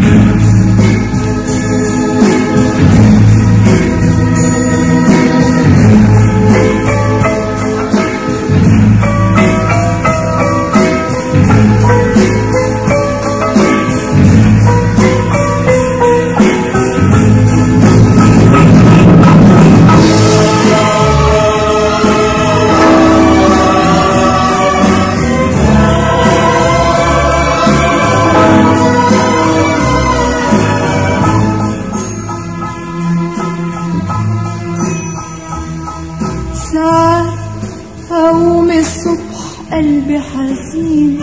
ساعات أقوم الصبح قلبي حزين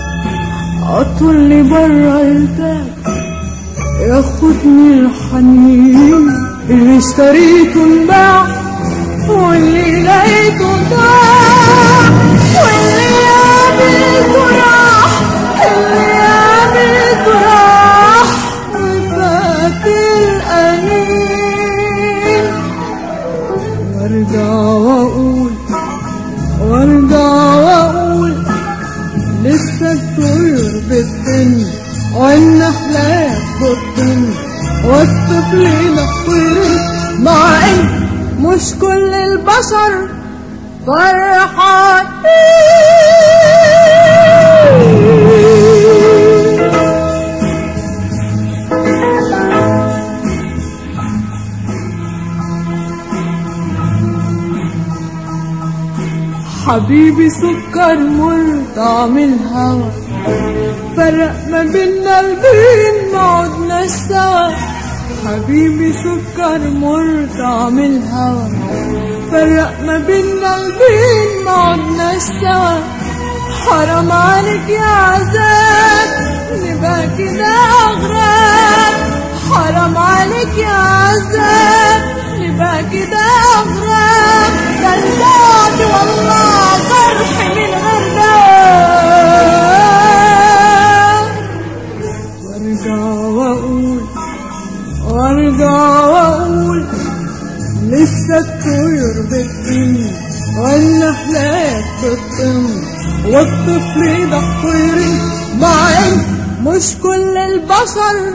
أطل برا الباب ياخدني الحنين اللي اشتريته انباع واللي لقيته ضاع واللي قابلته راح اللي قابلته راح وفات الأنين وارجع واقول وارجع واقول لسه الطير بتطن والنحلات بتطن والطفل نطير مع ان مش كل البشر فرحانين حبيبي سكر مر طعم الهوى فرق ما بينا البين ما عدناش سوا حبيبي سكر مر طعم الهوى فرق ما بينا البين ما عدناش سوا حرام عليك يا عذاب نبقى كده أغراب حرام عليك يا عذاب نبقى كده أغراب ده البعد والله جرح من غير داء وارجع واقول وارجع واقول لسه الطير بتطير والنحلات بتطم والطفل ده طير مع ان مش كل البشر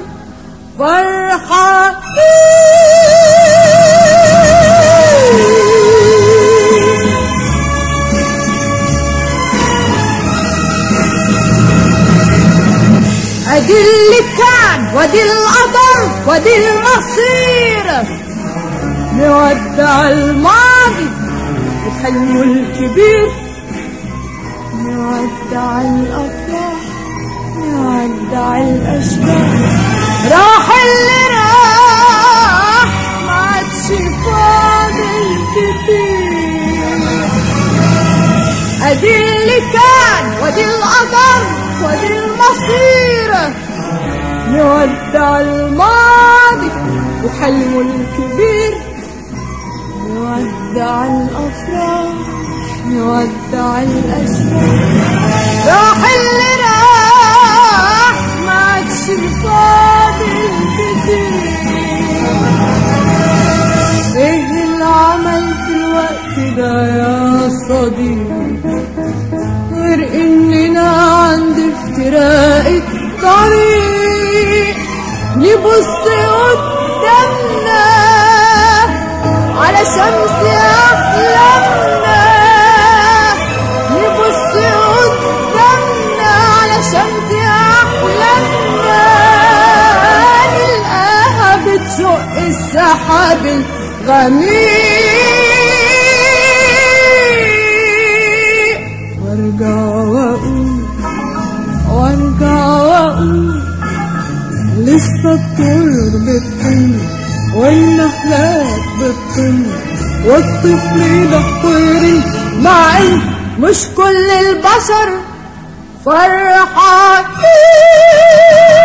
فرحانين ادي اللي كان وادي القدر وادي المصير نودع الماضي وحلمه الكبير نودع الافراح نودع الاشباح راح اللي راح ما عادش فاضل كتير ادي اللي كان وادي القدر وادي المصير نودع الماضي وحلمه الكبير نودع الافراح نودع الاشباح راح اللي راح ما عادش فاضل كتير ايه العمل في الوقت ده يا صديقي غير اننا عند افتراق الطريق نبص قدامنا على شمس احلامنا نبص قدامنا على شمس احلامنا نلقاها بتشق السحاب الغميق وارجع واقول وارجع واقول لسه الطير بتطير والنحلات بتطير والطفل ده طير مع ان مش كل البشر فرحانين